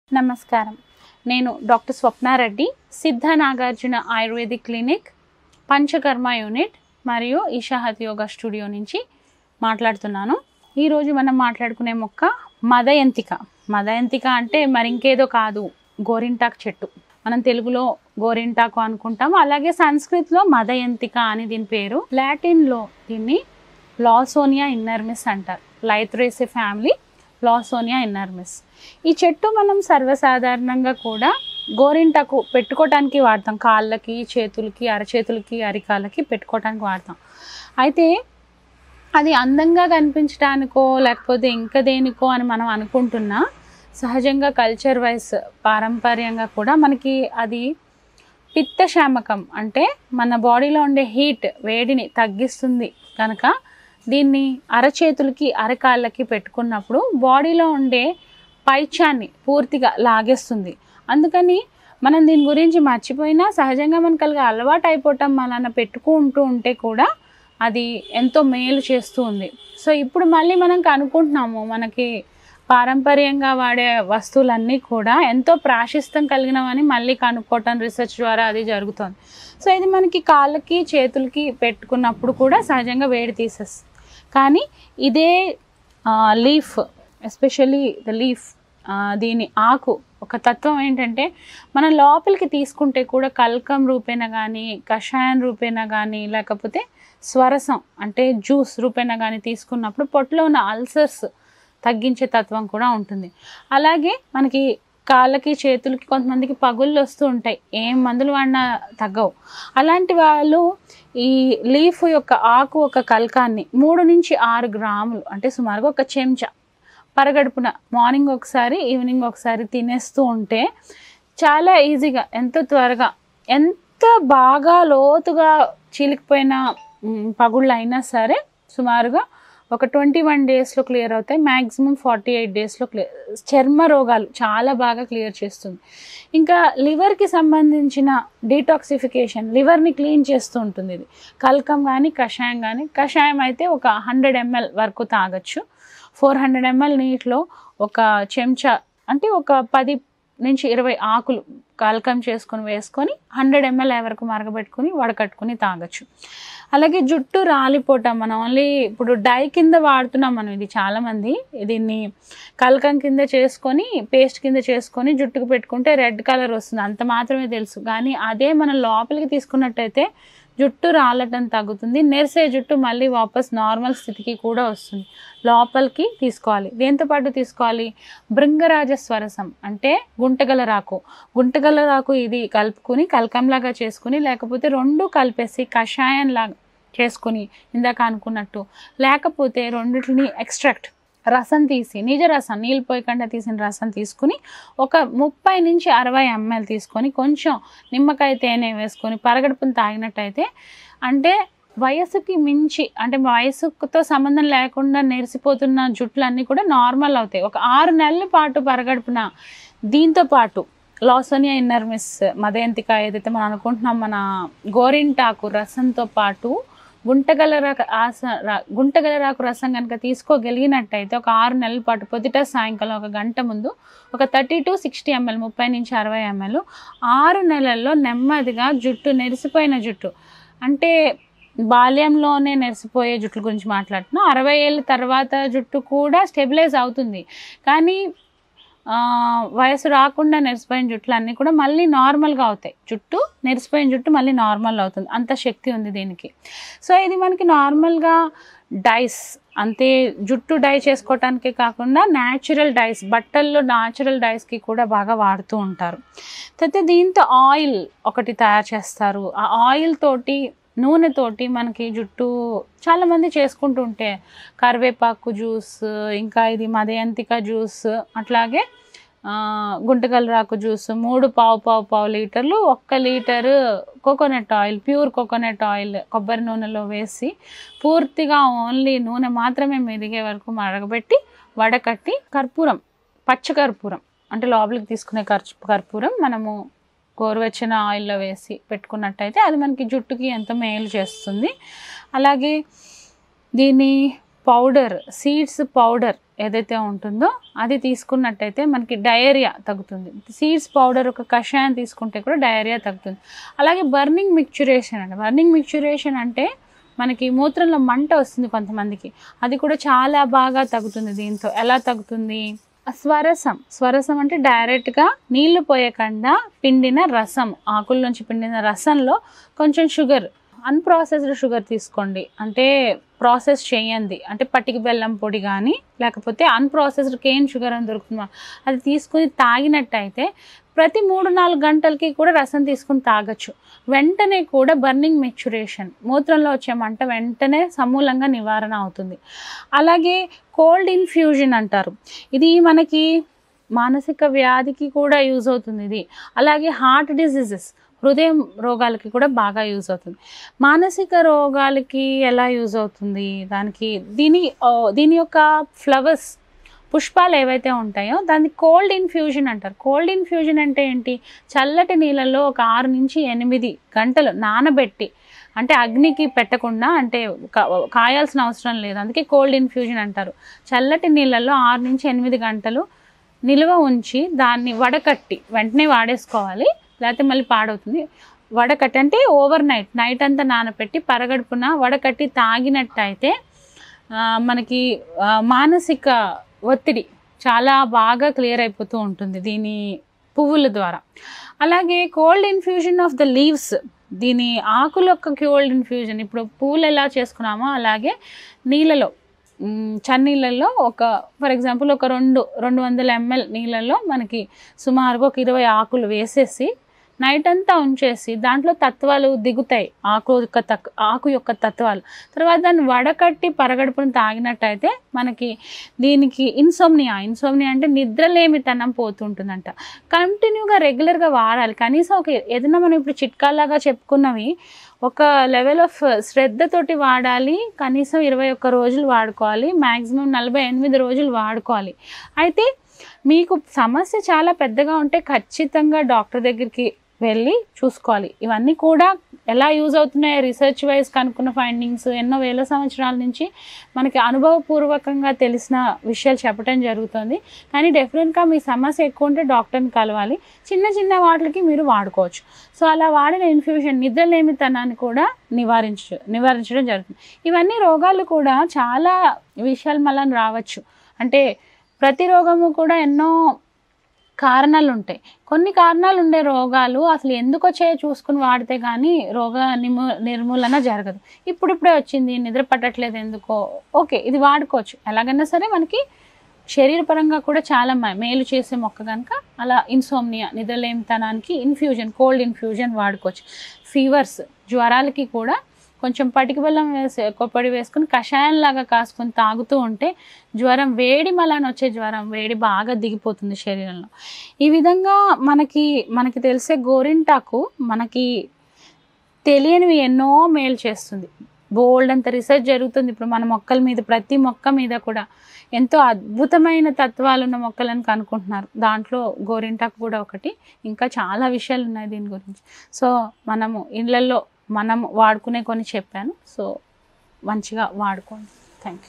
నమస్కారం నేను doctor Swapna Reddy Siddha Nagarjuna ayurvedic clinic panchakarma unit మరియు ఈషాహత్ యోగా స్టూడియో నుంచి మాట్లాడుతున్నాను ఈరోజు మనం మాట్లాడుకునే మొక్క మదయంతిక మదయంతిక అంటే మరింకేదో కాదు గోరింటాకు చెట్టు మనం తెలుగులో గోరింటాకు అనుకుంటాం అలాగే సంస్కృతిలో మదయంతిక అని దీని పేరు లాటిన్లో దీన్ని లాసోనియా ఇన్నర్మిస్ అంటారు లైత్రేసే ఫ్యామిలీ లాసోనియా ఇన్నర్మిస్ ఈ చెట్టు మనం సర్వసాధారణంగా కూడా గోరింటాకు పెట్టుకోవటానికి వాడతాం కాళ్ళకి చేతులకి అరచేతులకి అరికాళ్ళకి పెట్టుకోవటానికి వాడతాం అయితే అది అందంగా కనిపించడానికో లేకపోతే ఇంకా దేనికో అని మనం అనుకుంటున్నా సహజంగా కల్చర్ వైజ్ పారంపర్యంగా కూడా మనకి అది పిత్తశామకం అంటే మన బాడీలో ఉండే హీట్ వేడిని తగ్గిస్తుంది కనుక దీన్ని అరచేతులకి అరకాళ్ళకి పెట్టుకున్నప్పుడు బాడీలో ఉండే పైత్యాన్ని పూర్తిగా లాగేస్తుంది అందుకని మనం దీని గురించి మర్చిపోయినా సహజంగా మనకు కలిగే అలవాటు అయిపోవటం మన పెట్టుకుంటూ ఉంటే కూడా అది ఎంతో మేలు చేస్తూ ఉంది సో ఇప్పుడు మళ్ళీ మనం కనుక్కుంటున్నాము మనకి పారంపర్యంగా వాడే వస్తువులన్నీ కూడా ఎంతో ప్రాశస్తం కలిగినవని మళ్ళీ కనుక్కోవటం రీసెర్చ్ ద్వారా అది జరుగుతుంది సో ఇది మనకి కాళ్ళకి చేతులకి పెట్టుకున్నప్పుడు కూడా సహజంగా వేడి తీసేస్తుంది కానీ ఇదే లీఫ్ ఎస్పెషల్లీ ద లీఫ్ దీని ఆకు ఒక తత్వం ఏంటంటే మనం లోపలికి తీసుకుంటే కూడా కల్కం రూపేణ కానీ కషాయం రూపేణ కానీ లేకపోతే స్వరసం అంటే జ్యూస్ రూపేణ కానీ తీసుకున్నప్పుడు పొట్టలో ఉన్న అల్సర్స్ తగ్గించే తత్వం కూడా ఉంటుంది అలాగే మనకి కాళ్ళకి చేతులకి కొంతమందికి పగుళ్ళు వస్తూ ఉంటాయి ఏం మందులు వాడినా తగ్గవు అలాంటి వాళ్ళు ఈ లీఫ్ యొక్క ఆకు ఒక కల్కాన్ని మూడు నుంచి ఆరు గ్రాములు అంటే సుమారుగా ఒక చెంచా పరగడుపున మార్నింగ్ ఒకసారి ఈవినింగ్ ఒకసారి తినేస్తూ ఉంటే చాలా ఈజీగా ఎంతో త్వరగా ఎంత బాగా లోతుగా చీలికిపోయిన మ్, పగుళ్ళు అయినా సరే సుమారుగా ఒక ట్వంటీ వన్ డేస్లో క్లియర్ అవుతాయి మ్యాక్సిమం ఫార్టీ ఎయిట్ డేస్లో క్లియర్ చర్మ రోగాలు చాలా బాగా క్లియర్ చేస్తుంది ఇంకా లివర్కి సంబంధించిన డీటాక్సిఫికేషన్ లివర్ని క్లీన్ చేస్తూ ఉంటుంది ఇది కల్కం కానీ కషాయం కానీ కషాయం అయితే ఒక హండ్రెడ్ ఎంఎల్ వరకు తాగొచ్చు ఫోర్ హండ్రెడ్ ఎంఎల్ నీటిలో ఒక చెంచా అంటే ఒక పది నుంచి ఇరవై ఆకులు కలకం చేసుకొని వేసుకొని హండ్రెడ్ ఎంఎల్ వరకు మరగబెట్టుకొని వడకట్టుకొని తాగొచ్చు అలాగే జుట్టు రాలిపోవటం మనం ఓన్లీ ఇప్పుడు డై కింద వాడుతున్నాం మనం ఇది చాలామంది దీన్ని కలకం కింద చేసుకొని పేస్ట్ కింద చేసుకొని జుట్టుకు పెట్టుకుంటే రెడ్ కలర్ వస్తుంది అంత మాత్రమే తెలుసు కానీ అదే మనం లోపలికి తీసుకున్నట్టయితే జుట్టు రాలటం తగ్గుతుంది నెరిసే జుట్టు మళ్ళీ వాపస్ నార్మల్ స్థితికి కూడా వస్తుంది లోపలికి తీసుకోవాలి దేంతో పాటు తీసుకోవాలి భృంగరాజ స్వరసం అంటే గుంటగల రాకు గుంటగల రాకు ఇది కలుపుకొని కలకంలాగా చేసుకుని లేకపోతే రెండు కలిపేసి కషాయంలాగా చేసుకుని ఇందాక అనుకున్నట్టు లేకపోతే రెండిటిని ఎక్స్ట్రాక్ట్ రసం తీసి నిజ రసం నీళ్ళు పోయకుండా తీసిన రసం తీసుకుని ఒక ముప్పై నుంచి అరవై ఎంఎల్ తీసుకొని కొంచెం నిమ్మకాయ తేనె వేసుకొని పరగడుపుని తాగినట్టయితే అంటే వయసుకి మించి అంటే వయసుతో సంబంధం లేకుండా నెరిసిపోతున్న జుట్లన్నీ కూడా నార్మల్ అవుతాయి ఒక ఆరు నెలల పాటు పరగడుపున దీంతో పాటు లాసోనియా ఇన్నర్మిస్ మదయంతిక ఏదైతే మనం అనుకుంటున్నాం మన గోరింటాకు రసంతో పాటు గుంటగల రక ఆస రా- గుంటగల రాకు రసం కనుక తీసుకోగలిగినట్టయితే ఒక ఆరు నెలల పాటు పొద్దుట సాయంకాలం ఒక గంట ముందు ఒక థర్టీ టు సిక్స్టీ ఎంఎల్ ముప్పై నుంచి అరవై ఎంఎల్ ఆరు నెలల్లో నెమ్మదిగా జుట్టు నెరిసిపోయిన జుట్టు అంటే బాల్యంలోనే నెరిసిపోయే జుట్ల గురించి మాట్లాడుతున్నాం అరవై ఏళ్ళ తర్వాత జుట్టు కూడా స్టెబిలైజ్ అవుతుంది కానీ ఆ, వయసు రాకుండా నెరిసిపోయిన జుట్లు అన్నీ కూడా మళ్ళీ నార్మల్గా అవుతాయి జుట్టు నెరిసిపోయిన జుట్టు మళ్ళీ నార్మల్ అవుతుంది అంత శక్తి ఉంది దీనికి సో ఇది మనకి నార్మల్గా డైస్ అంతే జుట్టు డై చేసుకోవటానికే కాకుండా న్యాచురల్ డైస్ బట్టల్లో న్యాచురల్ డైస్కి కూడా బాగా వాడుతూ ఉంటారు అయితే దీంతో ఆయిల్ ఒకటి తయారు చేస్తారు ఆ ఆయిల్ తోటి నూనెతోటి మనకి జుట్టు చాలామంది చేసుకుంటూ ఉంటే కరివేపాకు జ్యూస్ ఇంకా ఇది మదయంతిక జ్యూస్ అట్లాగే ఆ, గుంటకల రాకు జ్యూస్ మూడు పావు పావు పావు లీటర్లు ఒక్క litre coconut oil pure coconut oil కొబ్బరి నూనెలో వేసి పూర్తిగా ఓన్లీ నూనె మాత్రమే మెదిగే వరకు మరగబెట్టి వడకట్టి కర్పూరం పచ్చ కర్పూరం అంటే లోపలికి తీసుకునే కర్చు కర్పూరం మనము గోరువెచ్చని ఆయిల్లో వేసి పెట్టుకున్నట్టయితే అది మనకి జుట్టుకి ఎంతో మేలు చేస్తుంది అలాగే దీన్ని పౌడర్ సీడ్స్ పౌడర్ ఏదైతే ఉంటుందో అది తీసుకున్నట్టయితే మనకి డయేరియా తగ్గుతుంది సీడ్స్ పౌడర్ ఒక కషాయం తీసుకుంటే కూడా డయేరియా తగ్గుతుంది అలాగే బర్నింగ్ మిక్చురేషన్ అంటే బర్నింగ్ మిక్చురేషన్ అంటే మనకి మూత్రంలో మంట వస్తుంది కొంతమందికి అది కూడా చాలా బాగా తగ్గుతుంది దీంతో ఎలా తగ్గుతుంది స్వరసం స్వరసం అంటే డైరెక్ట్గా నీళ్లు పోయకుండా పిండిన రసం ఆకుల నుంచి పిండిన రసంలో కొంచెం షుగర్ అన్ప్రాసెస్డ్ షుగర్ తీసుకోండి అంటే ప్రాసెస్ చేయండి అంటే పట్టిక బెల్లం పొడి కానీ లేకపోతే అన్ప్రాసెస్డ్ కేన్ షుగర్ అని దొరుకుతుంది అది తీసుకుని తాగినట్టయితే ప్రతి మూడు నాలుగు గంటలకి కూడా రసం తీసుకుని తాగొచ్చు వెంటనే కూడా బర్నింగ్ మెచ్యురేషన్ మూత్రంలో వచ్చే మంట వెంటనే సమూలంగా నివారణ అవుతుంది అలాగే కోల్డ్ ఇన్ఫ్యూజన్ అంటారు ఇది మనకి మానసిక వ్యాధికి కూడా యూజ్ అవుతుంది ఇది అలాగే హార్ట్ డిసీజెస్ హృదయం రోగాలకి కూడా బాగా యూజ్ అవుతుంది మానసిక రోగాలకి ఎలా యూజ్ అవుతుంది దానికి దీని ఆ, దీని యొక్క ఫ్లవర్స్ పుష్పాలు ఏవైతే ఉంటాయో దాన్ని కోల్డ్ ఇన్ఫ్యూజన్ అంటారు కోల్డ్ ఇన్ఫ్యూజన్ అంటే ఏంటి చల్లటి నీళ్ళల్లో ఒక ఆరు నుంచి ఎనిమిది గంటలు నానబెట్టి అంటే అగ్నికి పెట్టకుండా అంటే కా- కాయాల్సిన అవసరం లేదు అందుకే కోల్డ్ ఇన్ఫ్యూజన్ అంటారు చల్లటి నీళ్ళల్లో ఆరు నుంచి ఎనిమిది గంటలు నిల్వ ఉంచి దాన్ని వడకట్టి వెంటనే వాడేసుకోవాలి లేకపోతే మళ్ళీ పాడవుతుంది వడకట్టి అంటే ఓవర్ నైట్ నైట్ అంతా నానబెట్టి పరగడుపున వడకట్టి తాగినట్టయితే ఆ, మనకి ఆ, మానసిక ఒత్తిడి చాలా బాగా క్లియర్ అయిపోతూ ఉంటుంది దీని పువ్వుల ద్వారా అలాగే cold infusion of the leaves దీని ఆకుల యొక్క కోల్డ్ ఇన్ఫ్యూజన్ ఇప్పుడు పువ్వులు ఎలా చేసుకున్నామో అలాగే నీళ్ళలో మ్, చన్నీళ్ళల్లో ఒక ఫర్ ఎగ్జాంపుల్ ఒక రెండు రెండు వందల ఎంఎల్ నీళ్ళల్లో మనకి సుమారుగా ఒక ఇరవై ఆకులు వేసేసి నైట్ అంతా ఉంచేసి దాంట్లో తత్వాలు దిగుతాయి ఆకు యొక్క తక్ ఆకు యొక్క తత్వాలు తర్వాత దాన్ని వడకట్టి పరగడుపును తాగినట్టయితే మనకి దీనికి ఇన్సోమ్నియా ఇన్సోమ్నియా అంటే నిద్రలేమితనం పోతుంటుందంట కంటిన్యూగా రెగ్యులర్గా వాడాలి కనీసం ఒక ఏదైనా మనం ఇప్పుడు చిట్కాలాగా చెప్పుకున్నవి ఒక లెవెల్ ఆఫ్ శ్రద్ధతోటి వాడాలి కనీసం ఇరవై ఒక్క రోజులు వాడుకోవాలి మ్యాక్సిమం నలభై ఎనిమిది రోజులు వాడుకోవాలి అయితే మీకు సమస్య చాలా పెద్దగా ఉంటే ఖచ్చితంగా డాక్టర్ దగ్గరికి వెళ్ళి చూసుకోవాలి ఇవన్నీ కూడా ఎలా యూజ్ అవుతున్నాయో రీసెర్చ్ వైజ్ కనుక్కున్న ఫైండింగ్స్ ఎన్నో వేల సంవత్సరాల నుంచి మనకి అనుభవపూర్వకంగా తెలిసిన విషయాలు చెప్పడం జరుగుతుంది కానీ డెఫినెట్గా మీ సమస్య ఎక్కువ ఉంటే డాక్టర్ని కలవాలి చిన్న చిన్న వాటికి మీరు వాడుకోవచ్చు సో అలా వాడిన ఇన్ఫ్యూషన్ నిద్రలేమితనాన్ని కూడా నివారించ నివారించడం జరుగుతుంది ఇవన్నీ రోగాలు కూడా చాలా విషయాలు మళ్ళీ రావచ్చు అంటే ప్రతి రోగము కూడా ఎన్నో కారణాలు ఉంటాయి కొన్ని కారణాలు ఉండే రోగాలు అసలు ఎందుకు వచ్చాయో చూసుకుని వాడితే కానీ రోగ నిము నిర్మూలన జరగదు ఇప్పుడిప్పుడే వచ్చింది నిద్ర పట్టట్లేదు ఎందుకో ఓకే ఇది వాడుకోవచ్చు ఎలాగైనా సరే మనకి శరీరపరంగా కూడా చాలా మ- మేలు చేసే మొక్క కనుక అలా ఇన్సోమ్నియా నిద్రలేమితనానికి ఇన్ఫ్యూజన్ కోల్డ్ ఇన్ఫ్యూజన్ వాడుకోవచ్చు ఫీవర్స్ జ్వరాలకి కూడా కొంచెం పటిక బెల్లం వేసి కొప్పడి వేసుకుని కషాయంలాగా కాసుకొని తాగుతూ ఉంటే జ్వరం వేడి మలాన వచ్చే జ్వరం వేడి బాగా దిగిపోతుంది శరీరంలో ఈ విధంగా మనకి మనకి తెలిసే గోరింటాకు మనకి తెలియనివి ఎన్నో మేలు చేస్తుంది బోల్డ్ అంత రీసెర్చ్ జరుగుతుంది ఇప్పుడు మన మొక్కల మీద ప్రతి మొక్క మీద కూడా ఎంతో అద్భుతమైన తత్వాలు ఉన్న మొక్కలను కనుక్కుంటున్నారు దాంట్లో గోరింటాకు కూడా ఒకటి ఇంకా చాలా విషయాలు ఉన్నాయి దీని గురించి సో మనము ఇళ్ళల్లో మనం వాడుకునే కొన్ని చెప్పాను సో మంచిగా వాడుకోండి థ్యాంక్ యూ